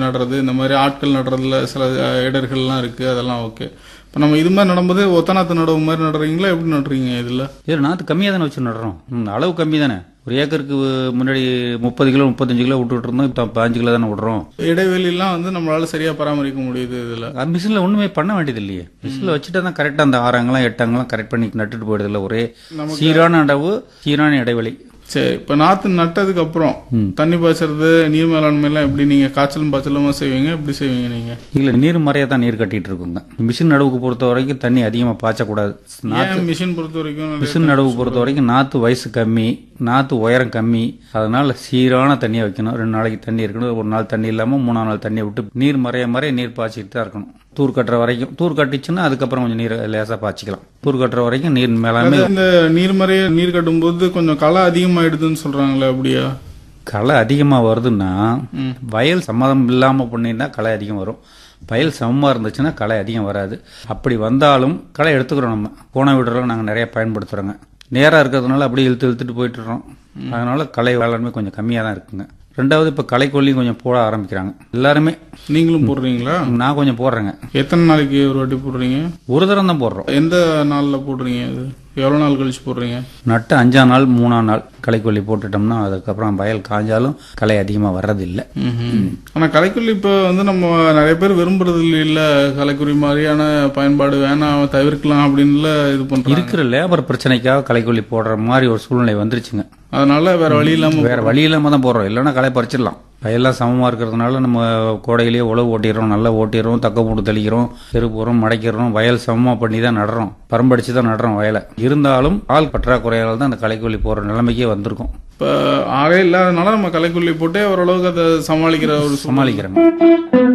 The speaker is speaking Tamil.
நடுறது இந்த மாதிரி ஆட்கள் நடுறதுல சில அஹ், இடர்கள்லாம் இருக்கு அதெல்லாம் ஓகே இப்போ நம்ம இது மாதிரி நடும்போது ஒத்த நாத்து நடவு மாதிரி நடுறீங்களா எப்படி நடுறீங்க இதுல இதில் நாற்று கம்மியாக தானே வச்சு நடுறோம் ம், அளவு கம்மி தானே ஒரு ஏக்கருக்கு முன்னாடி முப்பது கிலோ முப்பத்தஞ்சு கிலோ விட்டுட்டு இருந்தோம் இப்போ பாஞ்சு கிலோ தானே விடுறோம் இடைவெளிலாம் வந்து நம்மளால சரியா பராமரிக்க முடியுது இதுல மிஷினில் ஒன்றுமே பண்ண வேண்டியது இல்லையே மிஷினில் வச்சுட்டா தான் கரெக்டாக அந்த ஆறு அங்கெல்லாம் எட்டு அங்கெல்லாம் கரெக்ட் பண்ணி நட்டுட்டு போயிடுது இல்லை ஒரே சீரான அளவு சீரான இடைவெளி சரி இப்போ நாத்து நட்டதுக்கு அப்புறம் தண்ணி பாய்ச்சறது நீர் மேலாண்மை எல்லாம் எப்படி நீங்க காய்ச்சலும் பாய்ச்சலுமா செய்வீங்க எப்படி செய்வீங்க நீங்க இல்லை நீர் மறையாக தான் நீர் கட்டிட்டு இருக்குங்க மிஷின் நடவுக்கு பொறுத்த வரைக்கும் தண்ணி அதிகமாக பாய்ச்சக்கூடாது ஏன் மிஷின் பொறுத்த வரைக்கும் நிறைய- மிஷின் நடவு பொறுத்த வரைக்கும் நாற்று வயசு கம்மி நாற்று உயரம் கம்மி அதனால சீரான தண்ணியை வைக்கணும் ரெண்டு நாளைக்கு தண்ணி இருக்கணும் ஒரு நாள் தண்ணி இல்லாமல் மூணாம் நாள் தண்ணியை விட்டு நீர் மறைய மறைய நீர் பாய்ச்சிட்டு தான் இருக்கணும் தூர் கட்டுற வரைக்கும் தூர் கட்டிச்சுன்னா அதுக்கப்புறம் கொஞ்சம் நீர் லேசாக பாய்ச்சிக்கலாம் தூர் கட்டுற வரைக்கும் நீர் மேலாமே அது இந்த நீர்மறைய நீர் கட்டும்போது கொஞ்சம் களை அதிகமாயிடுதுன்னு சொல்றாங்களே அப்படியா களை அதிகமாக வருதுன்னா வயல் சம்மதம் இல்லாமல் பண்ணியிருந்தா களை அதிகம் வரும் வயல் சமமாக இருந்துச்சுன்னா களை அதிகம் வராது அப்படி வந்தாலும் களை எடுத்துக்கிறோம் நம்ம கோண விடுறோம் நாங்கள் நிறைய பயன்படுத்துகிறோங்க நேராக இருக்கிறதுனால அப்படியே இழுத்து இழுத்துட்டு போயிட்டுறோம் அதனால களை வேளாண்மை கொஞ்சம் கம்மியாக தான் இருக்குங்க ரெண்டாவது இப்போ களைக்கொல்லியும் கொஞ்சம் போட ஆரம்பிக்கிறாங்க எல்லாருமே நீங்களும் போடுறீங்களா நான் கொஞ்சம் போடுறேங்க எத்தனை நாளைக்கு ஒரு வாட்டி போடுறீங்க ஒரு தரம் தான் போடுறோம் எந்த நாள்ல போடுறீங்க அது எவ்வளவு நாள் கழிச்சு போடுறீங்க நட்டு அஞ்சாம் நாள் மூணாம் நாள் களைக்கொல்லி போட்டுட்டோம்னா அதுக்கப்புறம் வயல் காஞ்சாலும் களை அதிகமாக வர்றதில்லை ஆனா கலைக்குள்ளி இப்ப வந்து நம்ம நிறைய பேர் விரும்புறது இல்ல கலைக்குறி மாதிரியான பயன்பாடு வேணாம் தவிர்க்கலாம் அப்படின்ல இது பண்றாங்க இருக்கிற லேபர் பிரச்சனைக்காக களைக்கொல்லி போடுற மாதிரி ஒரு சூழ்நிலை வந்துருச்சுங்க அதனால வேற வழி இல்லாம வேற வழி இல்லாம தான் போடுறோம் இல்லைன்னா களை பறிச்சிடலாம் வயல்லாம் சமமா இருக்கிறதுனால நம்ம கோடையிலேயே உழவு ஓட்டிடுறோம் நல்லா ஓட்டிடுறோம் தக்க போட்டு தெளிக்கிறோம் செருப்பு உரம் மடைக்கிறோம் வயல் சமமா பண்ணி தான் நடுறோம் பரம்படிச்சு தான் நடுறோம் வயலை இருந்தாலும் ஆள் பற்றாக்குறையால தான் அந்த களைக்கொல்லி போடுற நிலைமைக்கே வந்திருக்கும் இப்ப ஆளே இல்லாதனால நம்ம கலைக்குள்ளி போட்டு ஓரளவுக்கு அதை சமாளிக்கிற ஒரு சூழ்நிலை. சமாளிக்கிறோங்க